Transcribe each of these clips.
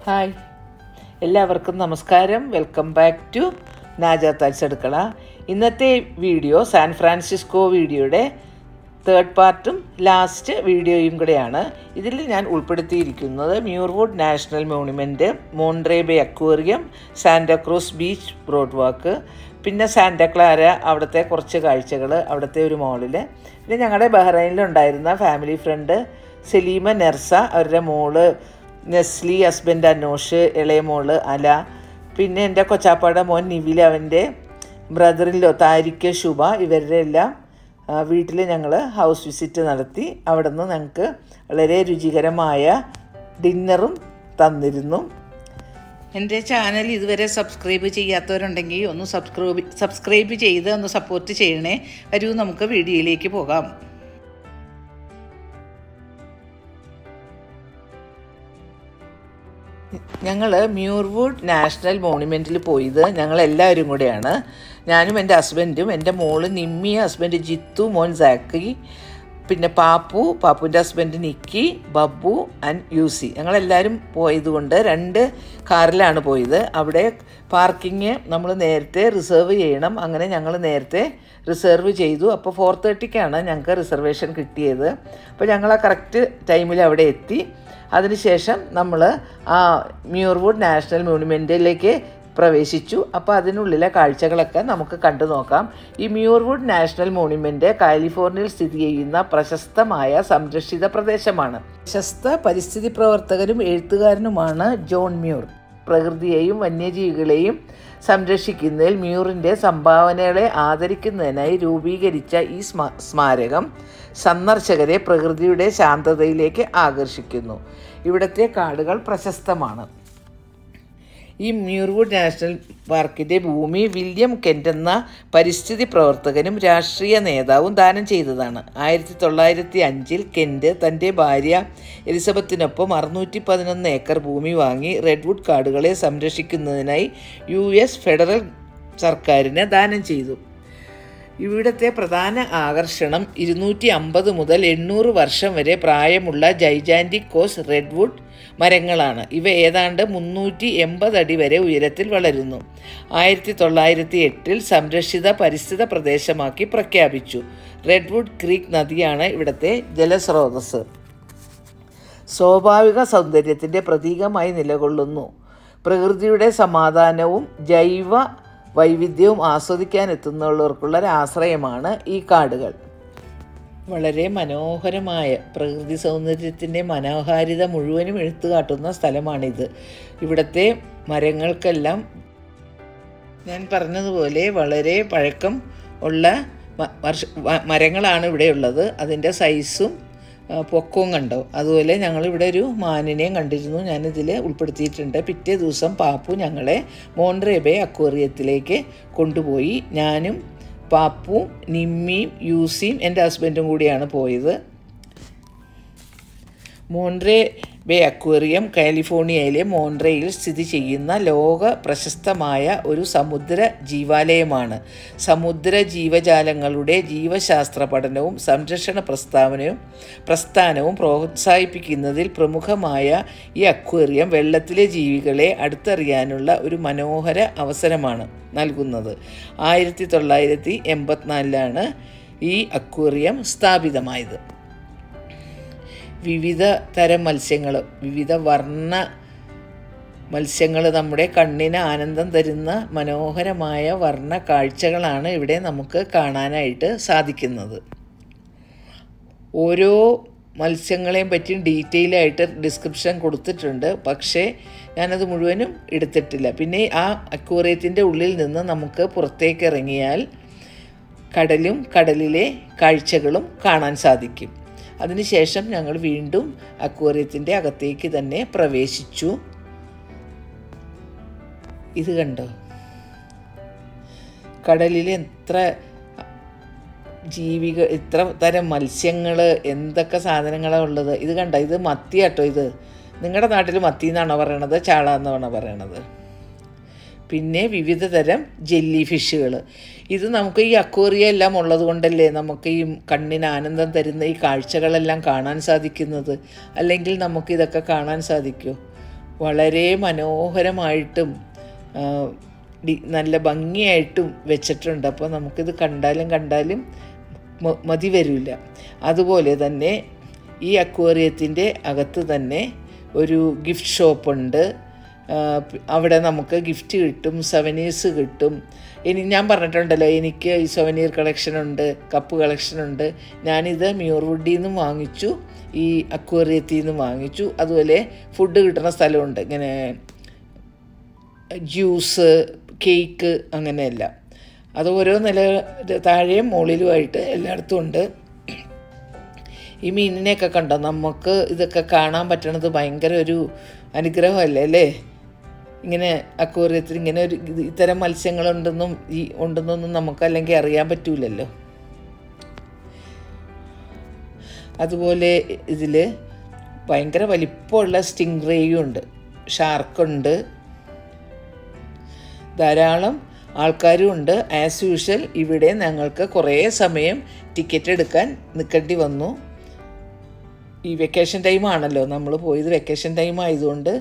hi എല്ലാവർക്കും നമസ്കാരം welcome back to Naja താൽസ് അടുക്കള ഇന്നത്തെ വീഡിയോ സാൻ ഫ്രാൻസിസ്കോ വീഡിയോയുടെ തേർഡ് പാർട്ടും ലാസ്റ്റ് വീഡിയോയും കൂടെയാണ് ഇതിൽ ഞാൻ ഉൾപ്പെടുത്തിയിരിക്കുന്നത് Muirwood national monument Monterey Bay aquarium Santa Cruz beach boardwalk പിന്നെ സാന്റ ക്ലാര അവിടുത്തെ കുറച്ച് കാഴ്ചകൾ അവിടുത്തെ ഒരു മോളിൽ പിന്നെ ഞങ്ങളുടെ ബഹ്റൈനിലുണ്ടായിരുന്ന ഫാമിലി ഫ്രണ്ട് സലീമ നെർസ അവരുടെ മോള് നെസ്ലി ഹസ്ബൻഡ് അനോഷ് ഇളയ മോള് അല പിന്നെ എൻ്റെ കൊച്ചാപ്പാടെ മോൻ നിവിൽ അവൻ്റെ ബ്രദറിലോ താരിക്ക് ശുഭ ഇവരുടെ എല്ലാം വീട്ടിൽ ഞങ്ങൾ ഹൗസ് വിസിറ്റ് നടത്തി അവിടെ നിന്ന് ഞങ്ങൾക്ക് വളരെ രുചികരമായ ഡിന്നറും തന്നിരുന്നു എൻ്റെ ചാനൽ ഇതുവരെ സബ്സ്ക്രൈബ് ചെയ്യാത്തവരുണ്ടെങ്കിൽ ഒന്ന് സബ്സ്ക്രൈബ് സബ്സ്ക്രൈബ് ചെയ്ത് ഒന്ന് സപ്പോർട്ട് ചെയ്യണേ വരൂ നമുക്ക് വീഡിയോയിലേക്ക് പോകാം ഞങ്ങൾ മ്യൂർവുഡ് നാഷണൽ മോണുമെൻറ്റിൽ പോയത് ഞങ്ങളെല്ലാവരും കൂടെയാണ് ഞാനും എൻ്റെ ഹസ്ബൻഡും എൻ്റെ മോള് നിമ്മി ഹസ്ബൻഡ് ജിത്തു മോൻ സാക്കി പിന്നെ പാപ്പു പാപ്പുവിൻ്റെ ഹസ്ബൻഡ് നിക്കി ബബ്ബു ആൻഡ് യൂസി ഞങ്ങളെല്ലാവരും പോയതുകൊണ്ട് രണ്ട് കാറിലാണ് പോയത് അവിടെ പാർക്കിങ് നമ്മൾ നേരത്തെ റിസർവ് ചെയ്യണം അങ്ങനെ ഞങ്ങൾ നേരത്തെ റിസർവ് ചെയ്തു അപ്പോൾ ഫോർ തേർട്ടിക്കാണ് ഞങ്ങൾക്ക് റിസർവേഷൻ കിട്ടിയത് അപ്പോൾ ഞങ്ങൾ ആ കറക്റ്റ് ടൈമിൽ അവിടെ എത്തി അതിനുശേഷം നമ്മൾ ആ മ്യൂർവുഡ് നാഷണൽ മോണുമെൻറ്റിലേക്ക് പ്രവേശിച്ചു അപ്പോൾ അതിനുള്ളിലെ കാഴ്ചകളൊക്കെ നമുക്ക് കണ്ടു നോക്കാം ഈ മ്യൂർവുഡ് നാഷണൽ മോണുമെൻ്റ് കാലിഫോർണിയയിൽ സ്ഥിതി ചെയ്യുന്ന പ്രശസ്തമായ സംരക്ഷിത പ്രദേശമാണ് പ്രശസ്ത പരിസ്ഥിതി പ്രവർത്തകരും എഴുത്തുകാരനുമാണ് ജോൺ മ്യൂർ പ്രകൃതിയെയും വന്യജീവികളെയും സംരക്ഷിക്കുന്നതിൽ മ്യൂറിൻ്റെ സംഭാവനകളെ ആദരിക്കുന്നതിനായി രൂപീകരിച്ച ഈ സ്മാ സ്മാരകം സന്ദർശകരെ പ്രകൃതിയുടെ ശാന്തതയിലേക്ക് ആകർഷിക്കുന്നു ഇവിടുത്തെ കാടുകൾ പ്രശസ്തമാണ് ഈ മ്യൂർവുഡ് നാഷണൽ പാർക്കിൻ്റെ ഭൂമി വില്യം കെൻ്റ് എന്ന പരിസ്ഥിതി പ്രവർത്തകനും രാഷ്ട്രീയ നേതാവും ദാനം ചെയ്തതാണ് ആയിരത്തി തൊള്ളായിരത്തി അഞ്ചിൽ കെൻ്റ് തൻ്റെ ഭാര്യ എലിസബത്തിനൊപ്പം അറുന്നൂറ്റി പതിനൊന്ന് ഏക്കർ ഭൂമി വാങ്ങി റെഡ്വുഡ് കാടുകളെ സംരക്ഷിക്കുന്നതിനായി യു എസ് ഫെഡറൽ സർക്കാരിന് ദാനം ചെയ്തു ഇവിടുത്തെ പ്രധാന ആകർഷണം ഇരുന്നൂറ്റി അമ്പത് മുതൽ എണ്ണൂറ് വർഷം വരെ പ്രായമുള്ള ജൈജാൻറ്റിക് കോസ് റെഡ്വുഡ് മരങ്ങളാണ് ഇവ ഏതാണ്ട് മുന്നൂറ്റി എൺപത് അടി വരെ ഉയരത്തിൽ വളരുന്നു ആയിരത്തി തൊള്ളായിരത്തി എട്ടിൽ സംരക്ഷിത പരിസ്ഥിത പ്രദേശമാക്കി പ്രഖ്യാപിച്ചു റെഡ്വുഡ് ക്രീക്ക് നദിയാണ് ഇവിടുത്തെ ജലസ്രോതസ് സ്വാഭാവിക സൗന്ദര്യത്തിൻ്റെ പ്രതീകമായി നിലകൊള്ളുന്നു പ്രകൃതിയുടെ സമാധാനവും ജൈവ വൈവിധ്യവും ആസ്വദിക്കാൻ എത്തുന്നവർക്കുള്ള ഒരു ആശ്രയമാണ് ഈ കാടുകൾ വളരെ മനോഹരമായ പ്രകൃതി സൗന്ദര്യത്തിൻ്റെ മനോഹാരിത മുഴുവനും എടുത്തു കാട്ടുന്ന സ്ഥലമാണിത് ഇവിടുത്തെ മരങ്ങൾക്കെല്ലാം ഞാൻ പറഞ്ഞതുപോലെ വളരെ പഴക്കം ഉള്ള വർഷ മരങ്ങളാണ് ഇവിടെ ഉള്ളത് അതിൻ്റെ സൈസും പൊക്കവും കണ്ടോ അതുപോലെ ഞങ്ങളിവിടെ ഒരു മാനിനെയും കണ്ടിരുന്നു ഞാനിതിൽ ഉൾപ്പെടുത്തിയിട്ടുണ്ട് പിറ്റേ ദിവസം പാപ്പു ഞങ്ങളെ മോൺട്രേബെ അക്വേറിയത്തിലേക്ക് കൊണ്ടുപോയി ഞാനും പാപ്പും നിമ്മിയും യൂസിയും എൻ്റെ ഹസ്ബൻഡും കൂടിയാണ് പോയത് മോൺട്രേ ബേ അക്വേറിയം കാലിഫോർണിയയിലെ മോൺട്രയിൽ സ്ഥിതി ചെയ്യുന്ന ലോക പ്രശസ്തമായ ഒരു സമുദ്ര ജീവാലയമാണ് സമുദ്ര ജീവജാലങ്ങളുടെ ജീവശാസ്ത്ര പഠനവും സംരക്ഷണ പ്രസ്താവനയും പ്രസ്ഥാനവും പ്രോത്സാഹിപ്പിക്കുന്നതിൽ പ്രമുഖമായ ഈ അക്വേറിയം വെള്ളത്തിലെ ജീവികളെ അടുത്തറിയാനുള്ള ഒരു മനോഹര അവസരമാണ് നൽകുന്നത് ആയിരത്തി തൊള്ളായിരത്തി എൺപത്തിനാലിലാണ് ഈ അക്വേറിയം സ്ഥാപിതമായത് വിവിധ തരം മത്സ്യങ്ങൾ വിവിധ വർണ്ണ മത്സ്യങ്ങൾ നമ്മുടെ കണ്ണിന് ആനന്ദം തരുന്ന മനോഹരമായ വർണ്ണ കാഴ്ചകളാണ് ഇവിടെ നമുക്ക് കാണാനായിട്ട് സാധിക്കുന്നത് ഓരോ മത്സ്യങ്ങളെയും പറ്റി ഡീറ്റെയിൽ ആയിട്ട് ഡിസ്ക്രിപ്ഷൻ കൊടുത്തിട്ടുണ്ട് പക്ഷേ ഞാനത് മുഴുവനും എടുത്തിട്ടില്ല പിന്നെ ആ അക്വേറിയത്തിൻ്റെ ഉള്ളിൽ നിന്ന് നമുക്ക് പുറത്തേക്ക് ഇറങ്ങിയാൽ കടലും കടലിലെ കാഴ്ചകളും കാണാൻ സാധിക്കും അതിനുശേഷം ഞങ്ങൾ വീണ്ടും അക്വേറിയത്തിൻ്റെ അകത്തേക്ക് തന്നെ പ്രവേശിച്ചു ഇത് കണ്ടോ കടലിൽ എത്ര ജീവിക ഇത്ര തരം മത്സ്യങ്ങൾ എന്തൊക്കെ സാധനങ്ങളാണ് ഉള്ളത് ഇത് കണ്ടോ ഇത് മത്തി കേട്ടോ ഇത് നിങ്ങളുടെ നാട്ടിൽ മത്തി എന്നാണോ പറയണത് ചാള എന്നാണോ പറയണത് പിന്നെ വിവിധ തരം ജെല്ലി ഫിഷുകൾ ഇത് നമുക്ക് ഈ അക്വേറിയ എല്ലാം ഉള്ളത് കൊണ്ടല്ലേ നമുക്ക് ഈ കണ്ണിന് ആനന്ദം തരുന്ന ഈ കാഴ്ചകളെല്ലാം കാണാൻ സാധിക്കുന്നത് അല്ലെങ്കിൽ നമുക്ക് ഇതൊക്കെ കാണാൻ സാധിക്കുമോ വളരെ മനോഹരമായിട്ടും ആ, ഡി- നല്ല ഭംഗിയായിട്ടും വെച്ചിട്ടുണ്ട് അപ്പോൾ നമുക്കിത് കണ്ടാലും കണ്ടാലും മ- മതി വരില്ല അതുപോലെ തന്നെ ഈ അക്വേറിയത്തിൻ്റെ അകത്ത് തന്നെ ഒരു ഗിഫ്റ്റ് ഷോപ്പുണ്ട് ആ, പ്- അവിടെ നമുക്ക് ഗിഫ്റ്റ് കിട്ടും സവനീഴ്സ് കിട്ടും ഇനി ഞാൻ പറഞ്ഞിട്ടുണ്ടല്ലോ എനിക്ക് ഈ സവനീർ കളക്ഷൻ ഉണ്ട് കപ്പ് കളക്ഷൻ ഉണ്ട് ഞാനിത് മ്യൂർവുഡിൽ നിന്നും വാങ്ങിച്ചു ഈ അക്വേറിയത്തിൽ നിന്നും വാങ്ങിച്ചു അതുപോലെ ഫുഡ് കിട്ടുന്ന സ്ഥലമുണ്ട് ഇങ്ങനെ ജ്യൂസ് കേക്ക് അങ്ങനെയല്ല അത് ഓരോ നില താഴെയും മുകളിലുമായിട്ട് എല്ലായിടത്തും ഉണ്ട് ഈ മീനിനെയൊക്കെ കണ്ടോ നമുക്ക് ഇതൊക്കെ കാണാൻ പറ്റണത് ഭയങ്കര ഒരു അനുഗ്രഹമല്ലേ അല്ലേ ഇങ്ങനെ അക്വേറിയത്തിൽ ഇങ്ങനെ ഒരു ഇത് ഇത്തരം മത്സ്യങ്ങളുണ്ടെന്നും ഈ ഉണ്ടെന്നൊന്നും നമുക്ക് അല്ലെങ്കിൽ അറിയാൻ പറ്റൂലല്ലോ അതുപോലെ ഇതിൽ ഭയങ്കര വലിപ്പമുള്ള സ്റ്റിംഗ് റേയും ഉണ്ട് ഷാർക്കുണ്ട് ധാരാളം ആൾക്കാരും ഉണ്ട് ആസ് യൂഷ്വൽ ഇവിടെ ഞങ്ങൾക്ക് കുറേ സമയം ടിക്കറ്റ് എടുക്കാൻ നിൽക്കേണ്ടി വന്നു ഈ വെക്കേഷൻ ടൈം ആണല്ലോ നമ്മൾ പോയത് വെക്കേഷൻ ടൈം ആയതുകൊണ്ട്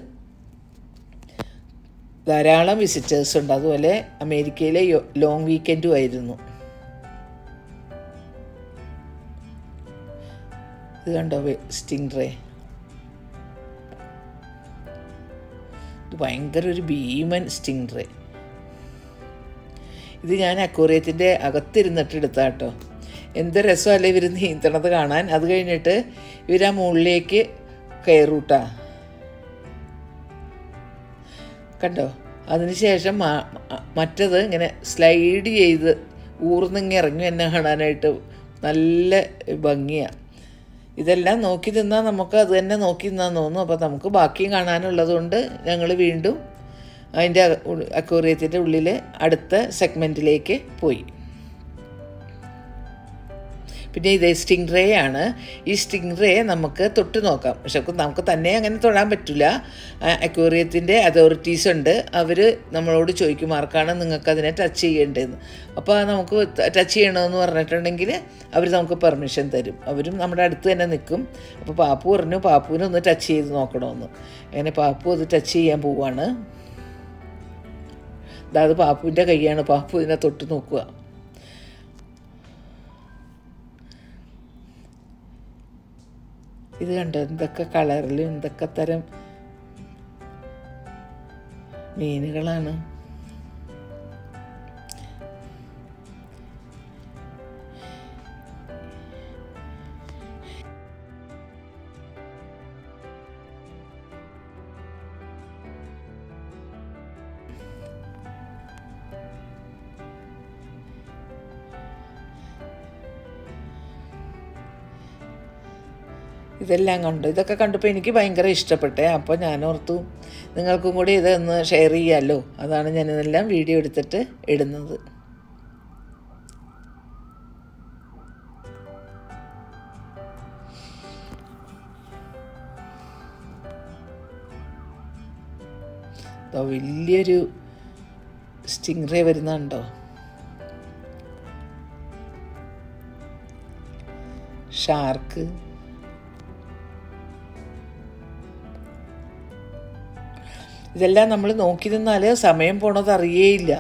ധാരാളം വിസിറ്റേഴ്സ് ഉണ്ട് അതുപോലെ അമേരിക്കയിലെ യോ- ലോങ് വീക്കെൻഡും ആയിരുന്നു ഇത് കണ്ടോ സ്റ്റിംഗ് റേ ഇത് ഭയങ്കര ഒരു ഭീമൻ സ്റ്റിംഗ് റേ ഇത് ഞാൻ അക്വേറിയത്തിൻ്റെ അകത്തിരുന്നിട്ട് എടുത്താ കേട്ടോ എന്ത് രസമല്ലേ ഇവർ നീന്തണത് കാണാൻ അത് കഴിഞ്ഞിട്ട് ഇവർ ആ മുകളിലേക്ക് കയറൂട്ടാ കണ്ടോ അതിനുശേഷം മ- മ- മറ്റത് ഇങ്ങനെ സ്ലൈഡ് ചെയ്ത് ഊർന്നിങ്ങി ഇറങ്ങി എന്നെ കാണാനായിട്ട് നല്ല ഭംഗിയാണ് ഇതെല്ലാം നോക്കി നിന്നാൽ നമുക്ക് അത് തന്നെ നോക്കി നിന്നാൽ തോന്നും അപ്പോൾ നമുക്ക് ബാക്കിയും കാണാനുള്ളത് കൊണ്ട് ഞങ്ങൾ വീണ്ടും അതിൻ്റെ അക്വേറിയത്തിൻ്റെ ഉള്ളിൽ അടുത്ത സെഗ്മെൻറ്റിലേക്ക് പോയി പിന്നെ ഇത് സ്റ്റിംഗ് റേ ആണ് ഈ സ്റ്റിംഗ് റേ നമുക്ക് തൊട്ട് നോക്കാം പക്ഷെ നമുക്ക് തന്നെ അങ്ങനെ തൊടാൻ പറ്റില്ല അക്വേറിയത്തിൻ്റെ അതോറിറ്റീസ് ഉണ്ട് അവർ നമ്മളോട് ചോദിക്കും ആർക്കാണ് നിങ്ങൾക്ക് അതിനെ ടച്ച് ചെയ്യേണ്ടതെന്ന് അപ്പോൾ നമുക്ക് ടച്ച് ചെയ്യണമെന്ന് പറഞ്ഞിട്ടുണ്ടെങ്കിൽ അവർ നമുക്ക് പെർമിഷൻ തരും അവരും നമ്മുടെ അടുത്ത് തന്നെ നിൽക്കും അപ്പോൾ പാപ്പു പറഞ്ഞു പാപ്പുവിനെ ഒന്ന് ടച്ച് ചെയ്ത് നോക്കണമെന്ന് അങ്ങനെ പാപ്പു അത് ടച്ച് ചെയ്യാൻ പോവാണ് അതായത് പാപ്പുവിൻ്റെ കൈയാണ് പാപ്പു ഇതിനെ തൊട്ട് നോക്കുക ഇത് കണ്ടോ എന്തൊക്കെ കളറിലും എന്തൊക്കെ തരം മീനുകളാണ് ഇതെല്ലാം കണ്ടു ഇതൊക്കെ കണ്ടപ്പോൾ എനിക്ക് ഭയങ്കര ഇഷ്ടപ്പെട്ടെ അപ്പോൾ ഞാൻ ഓർത്തു നിങ്ങൾക്കും കൂടി ഇതൊന്ന് ഷെയർ ചെയ്യാമല്ലോ അതാണ് ഞാനിതെല്ലാം വീഡിയോ എടുത്തിട്ട് ഇടുന്നത് ദാ വലിയൊരു സ്റ്റിംഗ് റേ വരുന്നുണ്ടോ ഷാർക്ക് ഇതെല്ലാം നമ്മൾ നോക്കി നിന്നാൽ സമയം പോണത് അറിയേയില്ല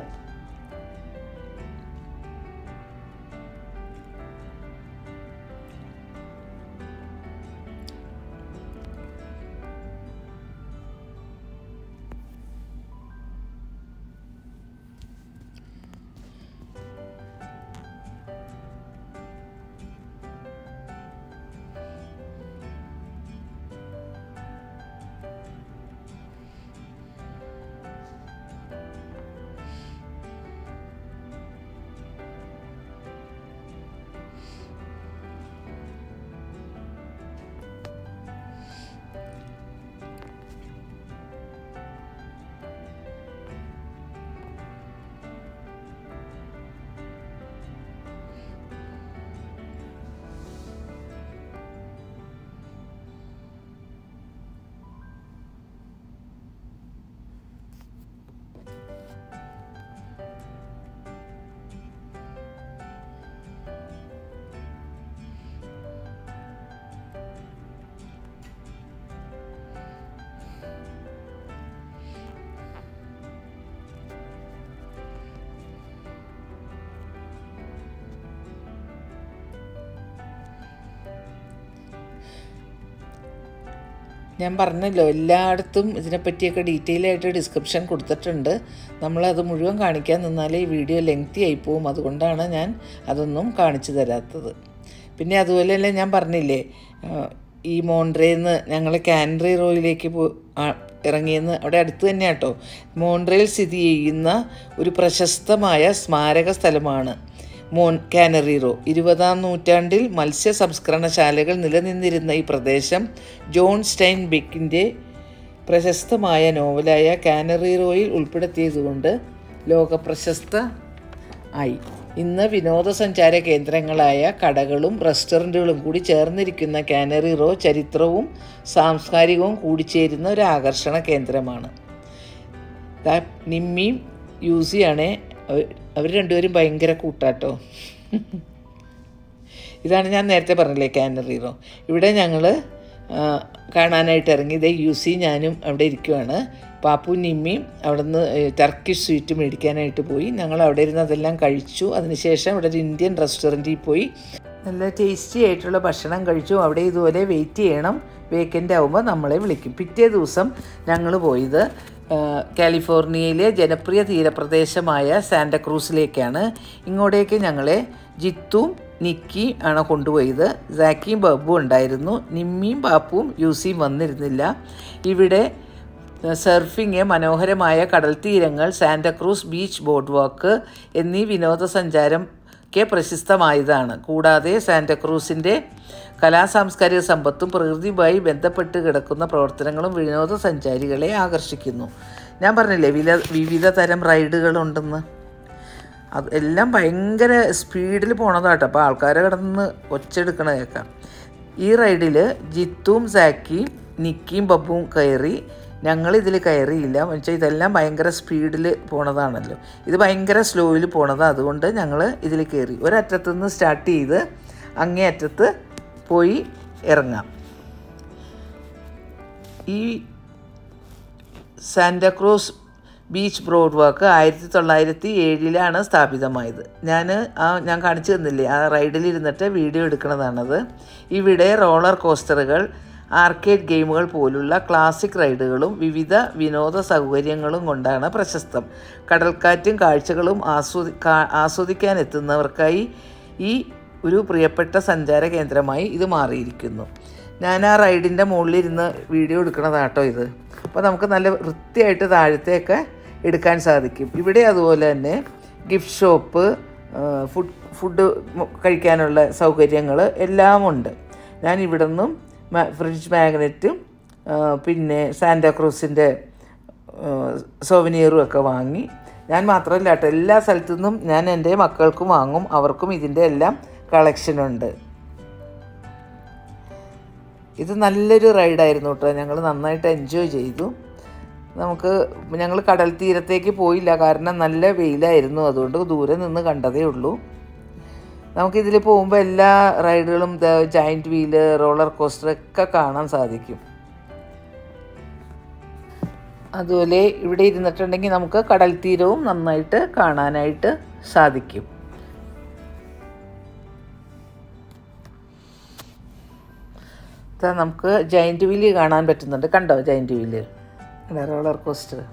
ഞാൻ പറഞ്ഞല്ലോ എല്ലായിടത്തും ഇതിനെപ്പറ്റിയൊക്കെ ഡീറ്റെയിൽ ആയിട്ട് ഡിസ്ക്രിപ്ഷൻ കൊടുത്തിട്ടുണ്ട് നമ്മളത് മുഴുവൻ കാണിക്കാൻ നിന്നാലേ ഈ വീഡിയോ ലെങ്തി ആയിപ്പോവും അതുകൊണ്ടാണ് ഞാൻ അതൊന്നും കാണിച്ചു തരാത്തത് പിന്നെ അതുപോലെ തന്നെ ഞാൻ പറഞ്ഞില്ലേ ആ, ഈ മോണ്ട്രേന്ന് ഞങ്ങൾ കാൻഡ്രി റോയിലേക്ക് പോ ആ, ഇറങ്ങിയെന്ന് അവിടെ അടുത്ത് തന്നെ കേട്ടോ മോണ്ട്രയിൽ സ്ഥിതി ചെയ്യുന്ന ഒരു പ്രശസ്തമായ സ്മാരക സ്ഥലമാണ് മോൺ കാനറിറോ ഇരുപതാം നൂറ്റാണ്ടിൽ മത്സ്യ സംസ്കരണശാലകൾ നിലനിന്നിരുന്ന ഈ പ്രദേശം ജോൺ സ്റ്റൈൻ ബെക്കിൻ്റെ പ്രശസ്തമായ നോവലായ കാനറിറോയിൽ ഉൾപ്പെടുത്തിയതുകൊണ്ട് ലോകപ്രശസ്ത ആയി ഇന്ന് വിനോദസഞ്ചാര കേന്ദ്രങ്ങളായ കടകളും റെസ്റ്റോറൻറ്റുകളും കൂടി ചേർന്നിരിക്കുന്ന കാനറി റോ ചരിത്രവും സാംസ്കാരികവും കൂടിച്ചേരുന്ന ഒരു ആകർഷണ കേന്ദ്രമാണ് ദാ നിമ്മിയും യൂസിയാണ് അവർ രണ്ടുപേരും ഭയങ്കര കൂട്ടാട്ടോ ഇതാണ് ഞാൻ നേരത്തെ പറഞ്ഞില്ലേ കാനറി റോ ഇവിടെ ഞങ്ങൾ കാണാനായിട്ട് ഇറങ്ങി ഇതേ യൂസി ഞാനും അവിടെ ഇരിക്കുവാണ് പാപ്പു നിമ്മിയും അവിടെ നിന്ന് ടർക്കിഷ് സ്വീറ്റ് മേടിക്കാനായിട്ട് പോയി ഞങ്ങൾ അവിടെ ഇരുന്ന് അതെല്ലാം കഴിച്ചു അതിനുശേഷം ഇവിടെ ഒരു ഇന്ത്യൻ റെസ്റ്റോറൻറ്റിൽ പോയി നല്ല ടേസ്റ്റി ആയിട്ടുള്ള ഭക്ഷണം കഴിച്ചു അവിടെ ഇതുപോലെ വെയിറ്റ് ചെയ്യണം വേക്കൻ്റ് ആകുമ്പോൾ നമ്മളെ വിളിക്കും പിറ്റേ ദിവസം ഞങ്ങൾ പോയത് ആ, കാലിഫോർണിയയിലെ ജനപ്രിയ തീരപ്രദേശമായ സാന്റക്രൂസിലേക്കാണ് ഇങ്ങോട്ടേക്ക് ഞങ്ങളെ ജിത്തും നിക്കി ആണ് കൊണ്ടുപോയത് സാക്കിയും ബബ്ബും ഉണ്ടായിരുന്നു നിമ്മിയും പാപ്പും യൂസിയും വന്നിരുന്നില്ല ഇവിടെ സർഫിങ് മനോഹരമായ കടൽ തീരങ്ങൾ സാന്റക്രൂസ് ബീച്ച് ബോർഡ് വാക്ക് എന്നീ വിനോദസഞ്ചാരം ഒക്കെ പ്രശസ്തമായതാണ് കൂടാതെ സാന്റക്രൂസിൻ്റെ കലാസാംസ്കാരിക സമ്പത്തും പ്രകൃതിയുമായി ബന്ധപ്പെട്ട് കിടക്കുന്ന പ്രവർത്തനങ്ങളും വിനോദസഞ്ചാരികളെ ആകർഷിക്കുന്നു ഞാൻ പറഞ്ഞില്ലേ വില വിവിധ തരം റൈഡുകളുണ്ടെന്ന് അത് എല്ലാം ഭയങ്കര സ്പീഡിൽ പോണതാട്ടോ അപ്പോൾ ആൾക്കാരെ കിടന്ന് ഒച്ചെടുക്കണ കേൾക്കാം ഈ റൈഡിൽ ജിത്തും സാക്കിയും നിക്കിയും ബബ്ബും കയറി ഞങ്ങൾ ഇതിൽ കയറിയില്ല വെച്ചാൽ ഇതെല്ലാം ഭയങ്കര സ്പീഡിൽ പോണതാണല്ലോ ഇത് ഭയങ്കര സ്ലോയിൽ പോണതാണ് അതുകൊണ്ട് ഞങ്ങൾ ഇതിൽ കയറി ഒരറ്റത്തു നിന്ന് സ്റ്റാർട്ട് ചെയ്ത് അങ്ങേ അറ്റത്ത് പോയി ഇറങ്ങാം ഈ സാന്റക്രൂസ് ബീച്ച് ബ്രോഡ് വാക്ക് ആയിരത്തി തൊള്ളായിരത്തി ഏഴിലാണ് സ്ഥാപിതമായത് ഞാൻ ആ ഞാൻ കാണിച്ചു തന്നില്ലേ ആ റൈഡിൽ ഇരുന്നിട്ട് വീഡിയോ എടുക്കുന്നതാണത് ഇവിടെ റോളർ കോസ്റ്ററുകൾ ആർക്കേഡ് ഗെയിമുകൾ പോലുള്ള ക്ലാസിക് റൈഡുകളും വിവിധ വിനോദ സൗകര്യങ്ങളും കൊണ്ടാണ് പ്രശസ്തം കടൽക്കാറ്റും കാഴ്ചകളും ആസ്വദി കാ- ആസ്വദിക്കാൻ എത്തുന്നവർക്കായി ഈ ഒരു പ്രിയപ്പെട്ട സഞ്ചാര കേന്ദ്രമായി ഇത് മാറിയിരിക്കുന്നു ഞാൻ ആ റൈഡിൻ്റെ മുകളിലിരുന്ന് വീഡിയോ എടുക്കണതാട്ടോ ഇത് അപ്പോൾ നമുക്ക് നല്ല വൃത്തിയായിട്ട് താഴത്തേക്ക് എടുക്കാൻ സാധിക്കും ഇവിടെ അതുപോലെ തന്നെ ഗിഫ്റ്റ് ഷോപ്പ് ഫുഡ് ഫുഡ് കഴിക്കാനുള്ള സൗകര്യങ്ങൾ എല്ലാം ഉണ്ട് ഞാൻ ഇവിടെ നിന്നും ഫ്രിഡ്ജ് മാഗ്നറ്റും ആ, പിന്നെ സാന്റാക്രൂസിൻ്റെ സോവനിയറും ഒക്കെ വാങ്ങി ഞാൻ മാത്രമല്ല കേട്ടോ എല്ലാ സ്ഥലത്തു നിന്നും ഞാൻ എൻ്റെ മക്കൾക്കും വാങ്ങും അവർക്കും ഇതിൻ്റെ എല്ലാം കളക്ഷനുണ്ട് ഇത് നല്ലൊരു റൈഡായിരുന്നു കേട്ടോ ഞങ്ങൾ നന്നായിട്ട് എൻജോയ് ചെയ്തു നമുക്ക് ഞങ്ങൾ കടൽ തീരത്തേക്ക് പോയില്ല കാരണം നല്ല വെയിലായിരുന്നു അതുകൊണ്ട് ദൂരെ നിന്ന് കണ്ടതേ ഉള്ളൂ നമുക്കിതിൽ പോകുമ്പോൾ എല്ലാ റൈഡുകളും ജയൻറ്റ് വീല് റോളർ കോസ്റ്റർ ഒക്കെ കാണാൻ സാധിക്കും അതുപോലെ ഇവിടെ ഇരുന്നിട്ടുണ്ടെങ്കിൽ നമുക്ക് കടൽ തീരവും നന്നായിട്ട് കാണാനായിട്ട് സാധിക്കും ദാ നമുക്ക് ജയൻറ്റ് വീല് കാണാൻ പറ്റുന്നുണ്ട് കണ്ടോ ജയൻറ്റ് വീല് റോളർ കോസ്റ്റർ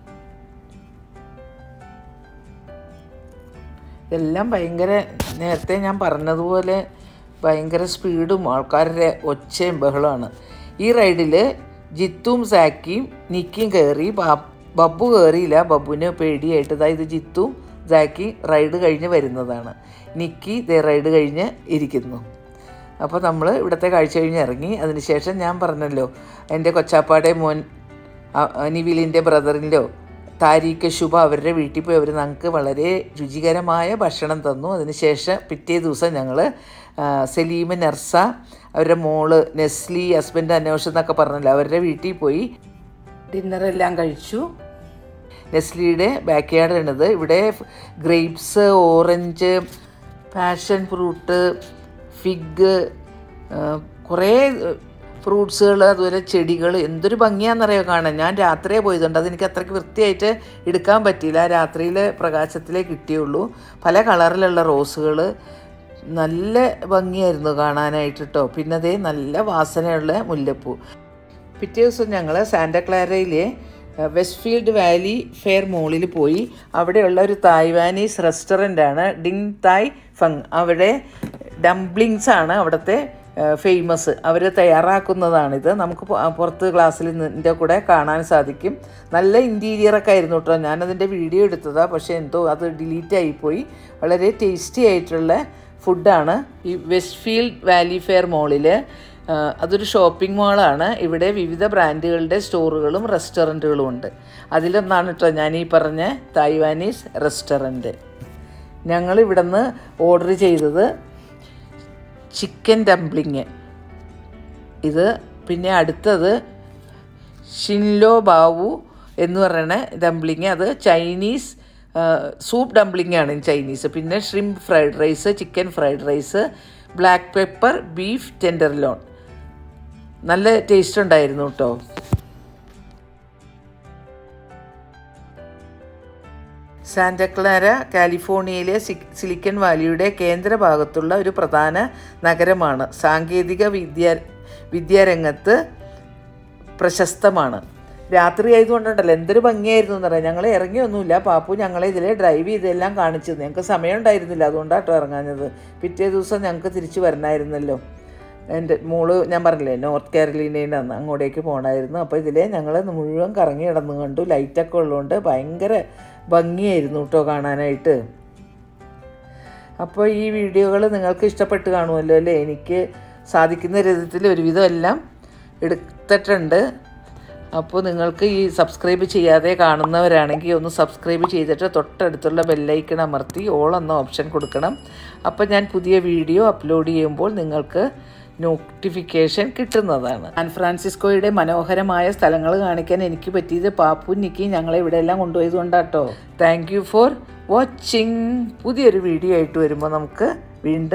ഇതെല്ലാം ഭയങ്കര നേരത്തെ ഞാൻ പറഞ്ഞതുപോലെ ഭയങ്കര സ്പീഡും ആൾക്കാരുടെ ഒച്ചയും ബഹളമാണ് ഈ റൈഡിൽ ജിത്തും സാക്കിയും നിക്കിയും കയറി ബാ- ബബ്ബു കയറിയില്ല ബബ്ബുവിന് പേടിയായിട്ട് ഇതാ ഇത് ജിത്തും സാക്കി റൈഡ് കഴിഞ്ഞ് വരുന്നതാണ് നിക്കി ദേ റൈഡ് കഴിഞ്ഞ് ഇരിക്കുന്നു അപ്പോൾ നമ്മൾ ഇവിടുത്തെ കാഴ്ച കഴിഞ്ഞ് ഇറങ്ങി അതിനുശേഷം ഞാൻ പറഞ്ഞല്ലോ എൻ്റെ കൊച്ചാപ്പാടെ മോൻ അ- നിവിലിൻ്റെ ബ്രദറിൻ്റെയോ താരീഖ് ശുഭ അവരുടെ വീട്ടിൽ പോയി അവർ ഞങ്ങൾക്ക് വളരെ രുചികരമായ ഭക്ഷണം തന്നു അതിനുശേഷം പിറ്റേ ദിവസം ഞങ്ങൾ സലീമ് നർസ അവരുടെ മോള് നെസ്ലി ഹസ്ബൻഡ് അന്വേഷണം എന്നൊക്കെ പറഞ്ഞല്ലോ അവരുടെ വീട്ടിൽ പോയി ഡിന്നറെല്ലാം കഴിച്ചു നെസ്ലിയുടെ ബാക്ക് യാർഡാണിത് ഇവിടെ grapes orange passion fruit fig കുറേ ഫ്രൂട്ട്സുകൾ അതുപോലെ ചെടികൾ എന്തൊരു ഭംഗിയാണെന്നറിയോ കാണാൻ ഞാൻ രാത്രിയെ പോയതുകൊണ്ട് അതെനിക്ക് അത്രയ്ക്ക് വൃത്തിയായിട്ട് എടുക്കാൻ പറ്റിയില്ല രാത്രിയിൽ പ്രകാശത്തിലേ കിട്ടിയുള്ളൂ പല കളറിലുള്ള റോസുകൾ നല്ല ഭംഗിയായിരുന്നു കാണാനായിട്ട് കേട്ടോ പിന്നെ അതേ നല്ല വാസനയുള്ള മുല്ലപ്പൂ പിറ്റേ ദിവസം ഞങ്ങൾ സാന്റക്ലാരയിലെ വെസ്റ്റ്ഫീൽഡ് വാലി ഫെയർ മോളിൽ പോയി അവിടെയുള്ള ഒരു തായ്വാനീസ് റെസ്റ്റോറൻ്റാണ് ഡിങ് തായ് ഫങ് അവിടെ ഡംപ്ലിങ്സ് ആണ് അവിടുത്തെ ഫേമസ് അവർ തയ്യാറാക്കുന്നതാണിത് നമുക്ക് പൊ- പുറത്ത് ക്ലാസ്സിൽ നിൻ്റെ കൂടെ കാണാൻ സാധിക്കും നല്ല ഇൻറ്റീരിയറൊക്കെ ആയിരുന്നു കേട്ടോ ഞാനതിൻ്റെ വീഡിയോ എടുത്തതാണ് പക്ഷേ എന്തോ അത് ഡിലീറ്റ് ആയിപ്പോയി വളരെ ടേസ്റ്റി ആയിട്ടുള്ള ഫുഡാണ് ഈ വെസ്റ്റ്ഫീൽഡ് വാലി ഫെയർ മോളിൽ അതൊരു ഷോപ്പിംഗ് മാളാണ് ഇവിടെ വിവിധ ബ്രാൻഡുകളുടെ സ്റ്റോറുകളും റെസ്റ്റോറൻറ്റുകളും ഉണ്ട് അതിലൊന്നാണ് കേട്ടോ ഞാൻ ഈ പറഞ്ഞ തായ്വാനീസ് റെസ്റ്റോറൻറ്റ് ഞങ്ങൾ ഇവിടുന്ന് ഓർഡർ ചെയ്തത് ചിക്കൻ ഡംപ്ലിങ് ഇത് പിന്നെ അടുത്തത് ഷിൻലോ ബാവു എന്ന് പറയുന്ന ഡംപ്ലിങ് അത് ചൈനീസ് സൂപ്പ് ഡംപ്ലിംഗ് ആണ് ചൈനീസ് പിന്നെ shrimp fried rice chicken fried rice black pepper beef tenderloin നല്ല ടേസ്റ്റ് ഉണ്ടായിരുന്നു കേട്ടോ സാന്റക്ലാര കാലിഫോർണിയയിലെ സി- സിലിക്കൺ വാലിയുടെ കേന്ദ്രഭാഗത്തുള്ള ഒരു പ്രധാന നഗരമാണ് സാങ്കേതിക വിദ്യ വിദ്യാരംഗത്ത് പ്രശസ്തമാണ് രാത്രി ആയതുകൊണ്ടുണ്ടല്ലോ എന്തൊരു ഭംഗിയായിരുന്നു എന്ന് പറയാം ഞങ്ങൾ ഇറങ്ങിയൊന്നുമില്ല പാപ്പു ഞങ്ങളെ ഇതിലെ ഡ്രൈവ് ചെയ്തെല്ലാം കാണിച്ചു ഞങ്ങൾക്ക് സമയം ഉണ്ടായിരുന്നില്ല അതുകൊണ്ടാട്ടോ ഇറങ്ങാഞ്ഞത് പിറ്റേ ദിവസം ഞങ്ങൾക്ക് തിരിച്ചു വരണമായിരുന്നല്ലോ എൻ്റെ മോള് ഞാൻ പറഞ്ഞില്ലേ നോർത്ത് കാരലീനയിൽ നിന്ന് അങ്ങോട്ടേക്ക് പോകണമായിരുന്നു അപ്പോൾ ഇതിലെ ഞങ്ങൾ മുഴുവൻ കറങ്ങി കിടന്നു കണ്ടു ലൈറ്റൊക്കെ ഉള്ളതുകൊണ്ട് ഭയങ്കര ഭംഗിയായിരുന്നു കേട്ടോ കാണാനായിട്ട് അപ്പോൾ ഈ വീഡിയോകൾ നിങ്ങൾക്ക് ഇഷ്ടപ്പെട്ട് കാണുമല്ലോ അല്ലേ എനിക്ക് സാധിക്കുന്ന വിധത്തിൽ ഒരുവിധം എല്ലാം എടുത്തിട്ടുണ്ട് അപ്പോൾ നിങ്ങൾക്ക് ഈ സബ്സ്ക്രൈബ് ചെയ്യാതെ കാണുന്നവരാണെങ്കിൽ ഒന്ന് സബ്സ്ക്രൈബ് ചെയ്തിട്ട് തൊട്ടടുത്തുള്ള ബെല്ലൈക്കൺ അമർത്തി ഓൾ എന്ന ഓപ്ഷൻ കൊടുക്കണം അപ്പോൾ ഞാൻ പുതിയ വീഡിയോ അപ്ലോഡ് ചെയ്യുമ്പോൾ നിങ്ങൾക്ക് നോട്ടിഫിക്കേഷൻ കിട്ടുന്നതാണ് സാൻ ഫ്രാൻസിസ്കോയുടെ മനോഹരമായ സ്ഥലങ്ങൾ കാണിക്കാൻ എനിക്ക് പറ്റിയത് പാപ്പു നിക്കി ഞങ്ങളെ ഇവിടെ എല്ലാം കൊണ്ടുപോയത് കൊണ്ടാട്ടോ താങ്ക് യു ഫോർ വാച്ചിങ് പുതിയൊരു വീഡിയോ ആയിട്ട് വരുമ്പോൾ നമുക്ക് വീണ്ടും